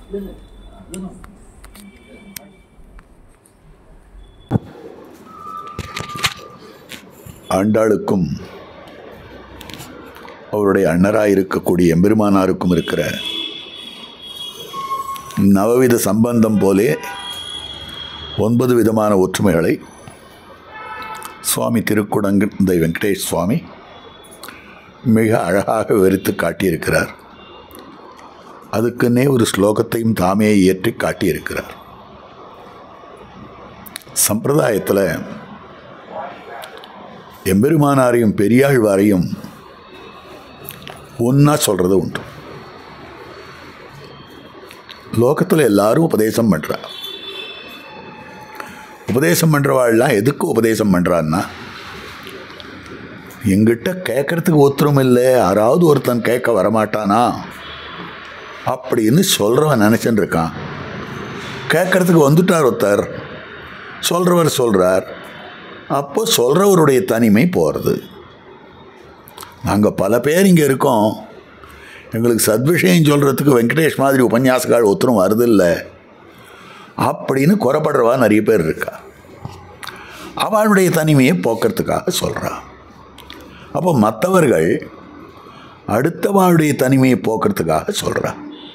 ஆண்டாளுக்கும் அவருடைய அண்ணராக இருக்கக்கூடிய எம்பெருமானாருக்கும் இருக்கிற நவவித சம்பந்தம் போலே ஒன்பது விதமான ஒற்றுமைகளை சுவாமி திருக்குடந்தை வெங்கடேஷ் சுவாமி மிக அழகாக விவரித்து காட்டியிருக்கிறார் அதுக்குன்னே ஒரு ஸ்லோகத்தையும் தாமே இயற்றி காட்டியிருக்கிறார் சம்பிரதாயத்தில் எம்பெருமானாரையும் பெரியாழ்வாரையும் ஒன்றா சொல்கிறது உண்டு லோகத்தில் எல்லாரும் உபதேசம் பண்ணுறா உபதேசம் பண்ணுறவாள்லாம் எதுக்கு உபதேசம் பண்ணுறான்னா எங்கிட்ட கேட்கறதுக்கு ஒத்துரும் இல்லை யாராவது ஒருத்தன் கேட்க வரமாட்டானா அப்படின்னு சொல்கிறவன் நினச்சின்னு இருக்கான் கேட்கறதுக்கு வந்துட்டார் ஒருத்தர் சொல்கிறவர் சொல்கிறார் அப்போ சொல்கிறவருடைய தனிமை போகிறது நாங்கள் பல பேர் இங்கே இருக்கோம் எங்களுக்கு சத்விஷயம் சொல்கிறதுக்கு வெங்கடேஷ் மாதிரி உபன்யாசக்கால் ஒருத்தரும் வருதில்லை அப்படின்னு குறப்படுறவா நிறைய பேர் இருக்கா அவளுடைய தனிமையை போக்குறதுக்காக சொல்கிறா அப்போ மற்றவர்கள் அடுத்தவாளுடைய தனிமையை போக்குறதுக்காக சொல்கிறா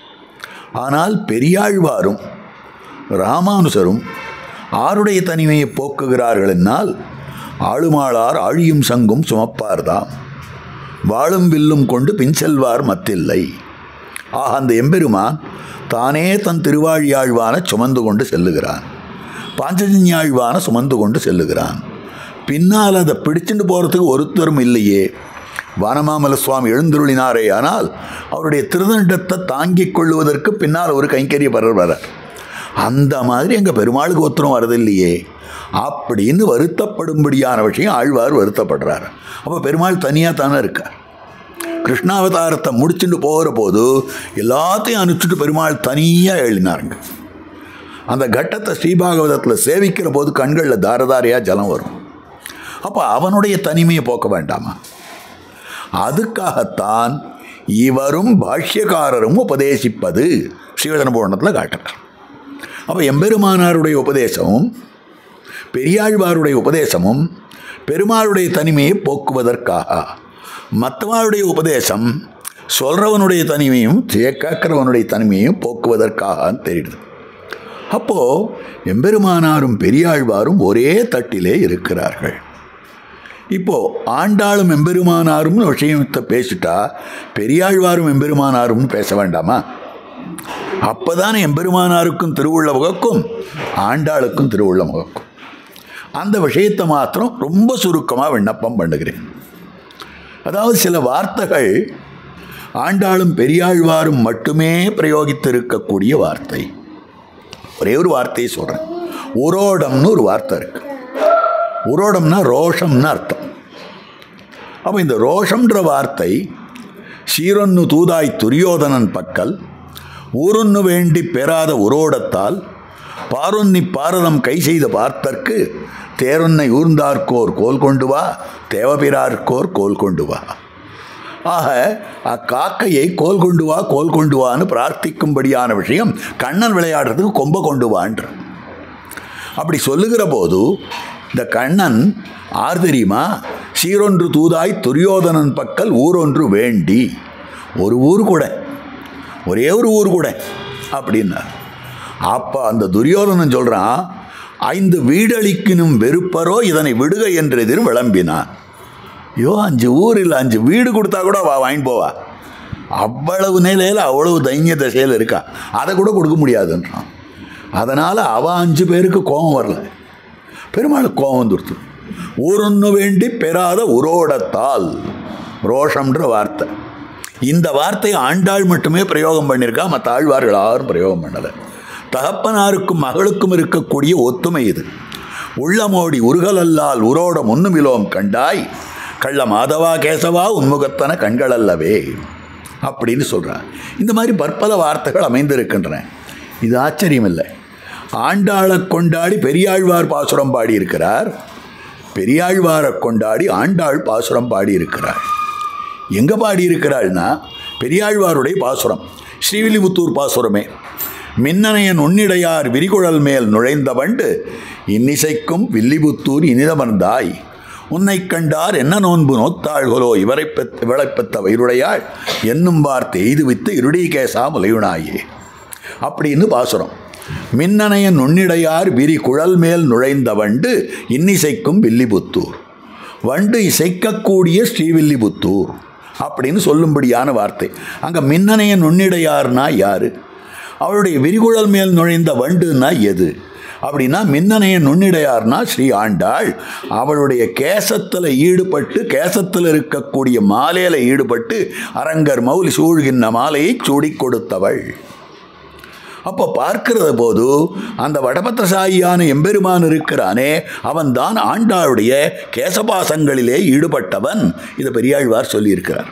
ஆனால் பெரியாழ்வாரும் ராமானுசரும் ஆருடைய தனிமையை போக்குகிறார்கள் என்னால் ஆளுமாளார் ஆழியும் சங்கும் சுமப்பார்தாம் வாழும் வில்லும் கொண்டு பின் செல்வார் மத்தில்லை ஆக அந்த எம்பெருமான் தானே தன் திருவாழியாழ்வான சுமந்து கொண்டு செல்லுகிறான் பாஞ்சஜன்யாழ்வான சுமந்து கொண்டு செல்லுகிறான் பின்னால் அதை பிடிச்சிட்டு போகிறதுக்கு ஒருத்தரும் இல்லையே வானமாமல சுவாமி எழுந்துருளினாரே ஆனால் அவருடைய திருதண்டத்தை தாங்கிக் கொள்வதற்கு பின்னால் ஒரு கைங்கரிய பரர் வரார் அந்த மாதிரி எங்கள் பெருமாளுக்கு ஒருத்தரும் வரதில்லையே அப்படின்னு வருத்தப்படும்படியான விஷயம் ஆழ்வார் வருத்தப்படுறார் அப்போ பெருமாள் தனியாக தானே இருக்கார் கிருஷ்ணாவதாரத்தை முடிச்சுட்டு போகிற போது எல்லாத்தையும் அனுப்பிச்சுட்டு பெருமாள் தனியாக எழுதினாருங்க அந்த கட்டத்தை ஸ்ரீபாகவதத்தில் சேவிக்கிற போது கண்களில் தாரதாரியாக ஜலம் வரும் அப்போ அவனுடைய தனிமையை போக்க வேண்டாமா அதுக்காகத்தான் இவரும் பாஷ்யக்காரரும் உபதேசிப்பது ஸ்ரீவதன புராணத்தில் காட்டுறார் அப்போ எம்பெருமானாருடைய உபதேசமும் பெரியாழ்வாருடைய உபதேசமும் பெருமாளுடைய தனிமையை போக்குவதற்காக மற்றவருடைய உபதேசம் சொல்கிறவனுடைய தனிமையும் கேட்கிறவனுடைய தனிமையும் போக்குவதற்காக தெரியுது அப்போது எம்பெருமானாரும் பெரியாழ்வாரும் ஒரே தட்டிலே இருக்கிறார்கள் இப்போது ஆண்டாளும் எம்பெருமானாரும்னு விஷயத்தை பேசிட்டா பெரியாழ்வாரும் எம்பெருமானாரும்னு பேச வேண்டாமா அப்போதானே எம்பெருமானாருக்கும் திருவுள்ள முகக்கும் ஆண்டாளுக்கும் திருவுள்ள முகக்கும் அந்த விஷயத்தை மாத்திரம் ரொம்ப சுருக்கமாக விண்ணப்பம் பண்ணுகிறேன் அதாவது சில வார்த்தைகள் ஆண்டாளும் பெரியாழ்வாரும் மட்டுமே பிரயோகித்திருக்கக்கூடிய வார்த்தை ஒரே ஒரு வார்த்தையை சொல்கிறேன் உரோடம்னு ஒரு வார்த்தை இருக்கு உரோடம்னா ரோஷம்னு அர்த்தம் அப்போ இந்த ரோஷம்ன்ற வார்த்தை சீரொன்னு தூதாய் துரியோதனன் பக்கல் ஊரொன்னு வேண்டி பெறாத உரோடத்தால் பாரொன்னி பாரதம் கை செய்த பார்த்தற்கு தேரொன்னை ஊர்ந்தார்க்கோர் கோல் கொண்டு வா தேவபிரார்க்கோர் கோல் கொண்டு வா ஆக அக்காக்கையை கோல் கொண்டு வா கோல் கொண்டு வான்னு பிரார்த்திக்கும்படியான விஷயம் கண்ணன் விளையாடுறதுக்கு கொம்ப கொண்டு வான்ற அப்படி சொல்லுகிற போது இந்த கண்ணன் ஆர் தெரியுமா சீரொன்று தூதாய் துரியோதனன் பக்கல் ஊரொன்று வேண்டி ஒரு ஊர் கூட ஒரே ஒரு ஊர் கூட அப்படின்னார் அப்போ அந்த துரியோதனன் சொல்கிறான் ஐந்து வீடளிக்கினும் வெறுப்பரோ இதனை விடுக என்று எதிர் விளம்பினான் ஐயோ அஞ்சு ஊரில் அஞ்சு வீடு கொடுத்தா கூட வா வாங்கிட்டு போவா அவ்வளவு நிலையில் அவ்வளவு தைரிய தசையில் இருக்கா அதை கூட கொடுக்க முடியாதுன்றான் அதனால் அவள் அஞ்சு பேருக்கு கோபம் வரல பெருமாளுக்கு கோபம் வந்துடுத்து ஊரொன்று வேண்டி பெறாத உரோடத்தால் ரோஷம்ன்ற வார்த்தை இந்த வார்த்தையை ஆண்டாள் மட்டுமே பிரயோகம் பண்ணியிருக்கா மற்ற ஆழ்வார்கள் யாரும் பிரயோகம் பண்ணலை தகப்பனாருக்கும் மகளுக்கும் இருக்கக்கூடிய ஒத்துமை இது உள்ளமோடி உருகலல்லால் உரோட முன்னுமிலோம் கண்டாய் கள்ள மாதவா கேசவா உன்முகத்தன கண்கள் அல்லவே அப்படின்னு சொல்கிறார் இந்த மாதிரி பற்பல வார்த்தைகள் அமைந்திருக்கின்றன இது ஆச்சரியம் இல்லை ஆண்டாளை கொண்டாடி பெரியாழ்வார் பாசுரம் பாடியிருக்கிறார் பெரியாழ்வாரை கொண்டாடி ஆண்டாள் பாசுரம் பாடியிருக்கிறார் எங்கே பாடியிருக்கிறாள்னா பெரியாழ்வாருடைய பாசுரம் ஸ்ரீவில்லிபுத்தூர் பாசுரமே மின்னணைய நுண்ணிடையார் விரிகுழல் மேல் நுழைந்த வண்டு இன்னிசைக்கும் வில்லிபுத்தூர் இனிதமர்ந்தாய் உன்னை கண்டார் என்ன நோன்பு நோத்தாள்களோ இவரை பெத் இவளைப்பெத்த வயிறுடையாள் என்னும் வார்த்தை எய்து வித்து இருடீகேசா முலையுனாயே அப்படின்னு பாசுரம் மின்னணைய நுண்ணிடையார் விரி குழல் மேல் நுழைந்த வண்டு இன்னிசைக்கும் வில்லிபுத்தூர் வண்டு இசைக்கக்கூடிய ஸ்ரீவில்லிபுத்தூர் அப்படின்னு சொல்லும்படியான வார்த்தை அங்கே மின்னணைய நுண்ணிடையார்னா யாரு அவருடைய விரிகுழல் மேல் நுழைந்த வண்டுன்னா எது அப்படின்னா மின்னணைய நுண்ணிடையார்னா ஸ்ரீ ஆண்டாள் அவளுடைய கேசத்தில் ஈடுபட்டு கேசத்தில் இருக்கக்கூடிய மாலையில் ஈடுபட்டு அரங்கர் மௌலி சூழ்கின்ற மாலையை சூடிக் கொடுத்தவள் அப்போ பார்க்கிற போது அந்த வடபத்திரசாயியான எம்பெருமான் இருக்கிறானே அவன்தான் ஆண்டாளுடைய கேசபாசங்களிலே ஈடுபட்டவன் இதை பெரியாழ்வார் சொல்லியிருக்கிறார்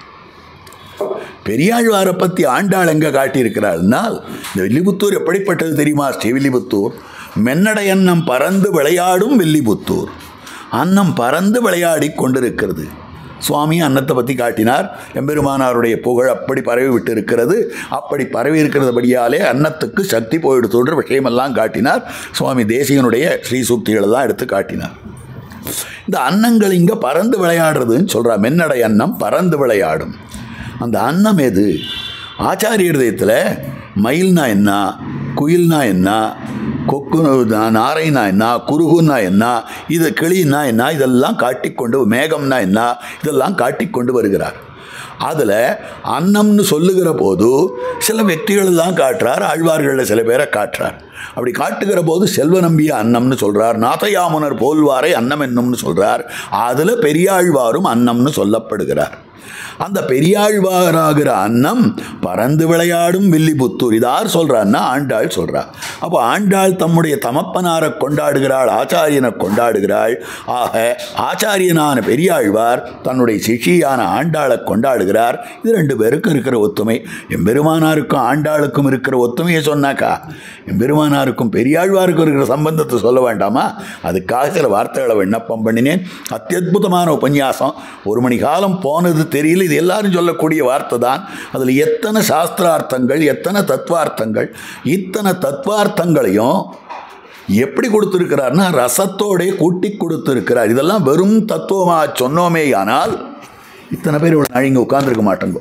பெரியாழ்வாரை பற்றி ஆண்டாள் எங்கே காட்டியிருக்கிறாள்னால் இந்த வில்லிபுத்தூர் எப்படிப்பட்டது தெரியுமா ஸ்ரீவில்லிபுத்தூர் மென்னடை அன்னம் பறந்து விளையாடும் வில்லிபுத்தூர் அன்னம் பறந்து விளையாடி கொண்டிருக்கிறது சுவாமி அன்னத்தை பற்றி காட்டினார் எம்பெருமானாருடைய புகழ் அப்படி பரவி விட்டு இருக்கிறது அப்படி பரவி இருக்கிறதுபடியாலே அன்னத்துக்கு சக்தி போயிடுத்துன்ற விஷயமெல்லாம் காட்டினார் சுவாமி தேசிகனுடைய ஸ்ரீ சூக்திகளை தான் எடுத்து காட்டினார் இந்த அன்னங்கள் இங்கே பறந்து விளையாடுறதுன்னு சொல்கிறா மென்னடை அன்னம் பறந்து விளையாடும் அந்த அன்னம் எது ஆச்சாரிய இதயத்தில் மயில்னா என்ன குயில்னா என்ன கொக்கு நாரைனா என்ன குருகுன்னா என்ன இது கிளின்னா என்ன இதெல்லாம் காட்டிக்கொண்டு மேகம்னா என்ன இதெல்லாம் காட்டிக்கொண்டு வருகிறார் அதில் அன்னம்னு சொல்லுகிற போது சில வெற்றிகள் தான் காட்டுறார் ஆழ்வார்களில் சில பேரை காட்டுறார் அப்படி காட்டுகிற போது செல்வ நம்பிய அன்னம்னு சொல்கிறார் நாதயாமுனர் போல்வாரை அன்னம் என்னும்னு சொல்கிறார் அதில் பெரியாழ்வாரும் அன்னம்னு சொல்லப்படுகிறார் அந்த பெரியாழ்வாராகிற அன்னம் பறந்து விளையாடும் வில்லிபுத்தூர் இதார் சொல்கிறான்னா ஆண்டாள் சொல்கிறா அப்போ ஆண்டாள் தம்முடைய தமப்பனாரை கொண்டாடுகிறாள் ஆச்சாரியனை கொண்டாடுகிறாள் ஆக ஆச்சாரியனான பெரியாழ்வார் தன்னுடைய சிஷியான ஆண்டாளை கொண்டாடுகிறார் இது ரெண்டு பேருக்கும் இருக்கிற ஒத்துமை எம்பெருமானாருக்கும் ஆண்டாளுக்கும் இருக்கிற ஒத்துமையை சொன்னாக்கா எம்பெருமானாருக்கும் பெரியாழ்வாருக்கும் இருக்கிற சம்பந்தத்தை சொல்ல வேண்டாமா அதுக்காக சில வார்த்தைகளை விண்ணப்பம் பண்ணினேன் அத்தியுதமான உபன்யாசம் ஒரு மணி காலம் போனது தெரியல இது எல்லாரும் சொல்லக்கூடிய வார்த்தை தான் அதில் எத்தனை சாஸ்திரார்த்தங்கள் எத்தனை தத்வார்த்தங்கள் இத்தனை தத்வார்த்தங்களையும் எப்படி கொடுத்துருக்கிறார்னா ரசத்தோடே கூட்டி கொடுத்துருக்கிறார் இதெல்லாம் வெறும் தத்துவமாக சொன்னோமே ஆனால் இத்தனை பேர் இவ்வளோ நாள் இங்கே உட்காந்துருக்க மாட்டேங்கோ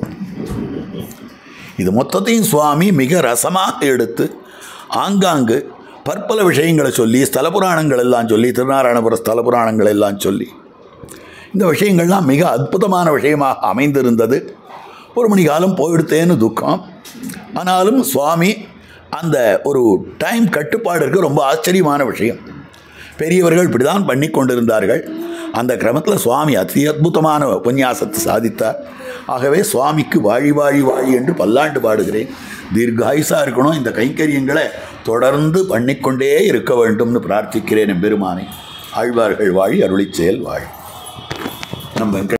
இது மொத்தத்தையும் சுவாமி மிக ரசமாக எடுத்து ஆங்காங்கு பற்பல விஷயங்களை சொல்லி ஸ்தல புராணங்கள் எல்லாம் சொல்லி திருநாராயணபுர ஸ்தல புராணங்கள் எல்லாம் சொல்லி இந்த விஷயங்கள்லாம் மிக அற்புதமான விஷயமாக அமைந்திருந்தது ஒரு மணி காலம் போயிடுத்தேன்னு துக்கம் ஆனாலும் சுவாமி அந்த ஒரு டைம் கட்டுப்பாடு இருக்க ரொம்ப ஆச்சரியமான விஷயம் பெரியவர்கள் இப்படி தான் பண்ணி கொண்டிருந்தார்கள் அந்த கிரமத்தில் சுவாமி அதி அற்புதமான உபன்யாசத்தை சாதித்தார் ஆகவே சுவாமிக்கு வாழி வாழி வாழி என்று பல்லாண்டு பாடுகிறேன் தீர்காயுசாக இருக்கணும் இந்த கைங்கரியங்களை தொடர்ந்து பண்ணிக்கொண்டே இருக்க வேண்டும்னு பிரார்த்திக்கிறேன் எம்பெருமானை ஆழ்வார்கள் வாழி அருளிச் செயல் வாழி நம்ம வெங்கட்